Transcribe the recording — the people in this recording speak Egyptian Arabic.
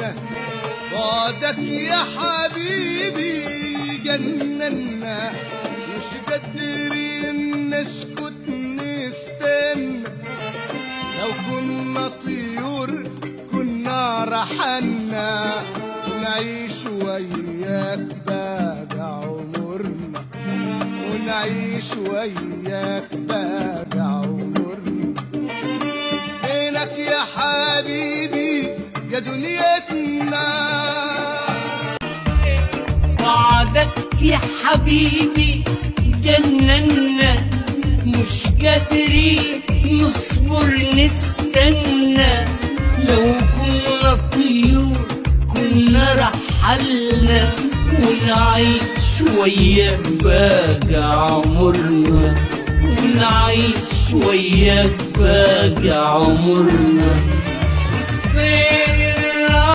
جننا بعدك يا حبيبي جننا مش قادرين نسكت نستنى لو كنا طيور كنا رحلنا ونعيش وياك باقي عمرنا ونعيش وياك باقي عمرنا فينك يا حبيبي يا دنيتنا بعدك يا حبيبي جننا مش قادرين نصبر نستنى لو كنا طيور كنا رحلنا ونعيش وياك باقي عمرنا ونعيش وياك باقي عمرنا فين